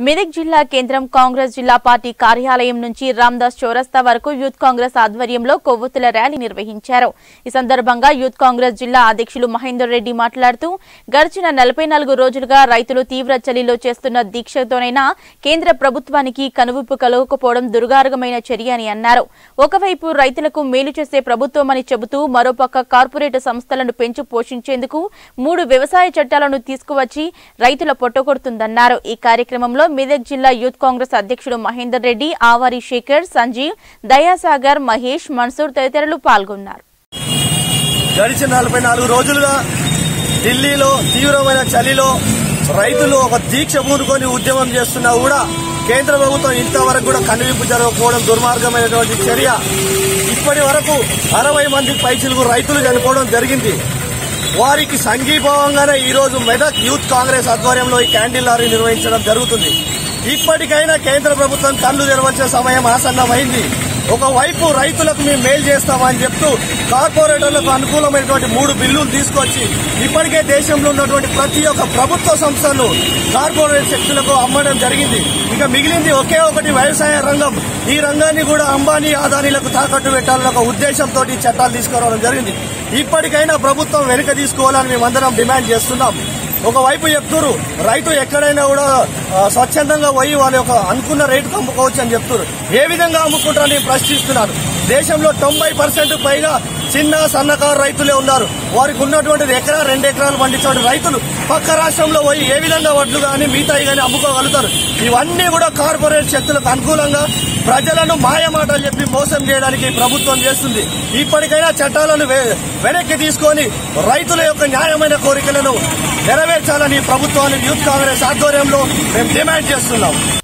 మెదక్ జిల్లా కేంద్రం కాంగ్రెస్ జిల్లా పార్టీ కార్యాలయం నుంచి రామ్దాస్ చౌరస్తా వరకు యూత్ కాంగ్రెస్ ఆధ్వర్యంలో కొవ్వొత్తుల ర్యాలీ నిర్వహించారు ఈ సందర్భంగా యూత్ కాంగ్రెస్ జిల్లా అధ్యక్షులు మహేందర్ రెడ్డి మాట్లాడుతూ గడిచిన నలభై నాలుగు రోజులుగా రైతులు తీవ్ర చలిలో చేస్తున్న దీక్షతోనైనా కేంద్ర ప్రభుత్వానికి కనువిప్పు కలగకపోవడం దుర్గార్గమైన చర్య అని అన్నారు ఒకవైపు రైతులకు మేలు చేసే ప్రభుత్వమని చెబుతూ మరోపక్క కార్పొరేట్ సంస్థలను పెంచు పోషించేందుకు మూడు వ్యవసాయ చట్టాలను తీసుకువచ్చి రైతుల పొట్టగొడుతుందన్నారు ఈ కార్యక్రమంలో మెదక్ జిల్లా యూత్ కాంగ్రెస్ అధ్యక్షుడు మహేందర్ రెడ్డి ఆవారి శేఖర్ సంజీవ్ దయాసాగర్ మహేష్ మన్సూర్ తదితరులు పాల్గొన్నారు గడిచిన నలభై నాలుగు రోజులుగా ఢిల్లీలో తీవ్రమైన చలిలో రైతులు ఒక దీక్ష పూనుకొని ఉద్యమం చేస్తున్నా కూడా కేంద్ర ప్రభుత్వం ఇంతవరకు కూడా కనువిప్పు జరగకపోవడం దుర్మార్గమైనటువంటి చర్య ఇప్పటి వరకు అరవై మంది పైచిలకు రైతులు చనిపోవడం జరిగింది వారికి సంఘీభావంగానే ఈ రోజు మెదక్ యూత్ కాంగ్రెస్ ఆధ్వర్యంలో ఈ క్యాండిల్ లారీ నిర్వహించడం జరుగుతుంది ఇప్పటికైనా కేంద్ర ప్రభుత్వం కళ్ళు తెరవలసిన సమయం ఆసన్నమైంది ఒకవైపు రైతులకు మేము మేలు చేస్తామని చెప్తూ కార్పొరేటర్లకు అనుకూలమైనటువంటి మూడు బిల్లులు తీసుకొచ్చి ఇప్పటికే దేశంలో ఉన్నటువంటి ప్రతి ఒక్క ప్రభుత్వ సంస్థను కార్పొరేట్ శక్తులకు అమ్మడం జరిగింది ఇక మిగిలింది ఒకే ఒకటి వ్యవసాయ రంగం ఈ రంగాన్ని కూడా అంబానీ ఆదానీలకు తాకట్టు పెట్టాలన్న ఒక ఉద్దేశంతో ఈ చట్టాలు తీసుకురావడం జరిగింది ఇప్పటికైనా ప్రభుత్వం వెనుక తీసుకోవాలని మేమందరం డిమాండ్ చేస్తున్నాం ఒకవైపు చెప్తున్నారు రైతు ఎక్కడైనా కూడా ఆ, స్వచ్ఛందంగా పోయి వాళ్ళ యొక్క అనుకున్న రేటుకు అమ్ముకోవచ్చు అని చెప్తున్నారు ఏ విధంగా అమ్ముకుంటారని ప్రశ్నిస్తున్నారు దేశంలో తొంభై పర్సెంట్ పైగా చిన్న సన్నకారు రైతులే ఉన్నారు వారికి ఉన్నటువంటి ఎకరా రెండు ఎకరాలు పండించే రైతులు పక్క రాష్ట్రంలో పోయి ఏ విధంగా వడ్లు కానీ మిగతాయి కానీ అమ్ముకోగలుగుతారు ఇవన్నీ కూడా కార్పొరేట్ శక్తులకు అనుకూలంగా ప్రజలను మాయమాటలు చెప్పి మోసం చేయడానికి ప్రభుత్వం చేస్తుంది ఇప్పటికైనా చట్టాలను వె- వెనక్కి తీసుకొని రైతుల యొక్క న్యాయమైన కోరికలను నెరవేర్చాలని ప్రభుత్వాన్ని యూత్ కాంగ్రెస్ ఆధ్వర్యంలో మేము డిమాండ్ చేస్తున్నాం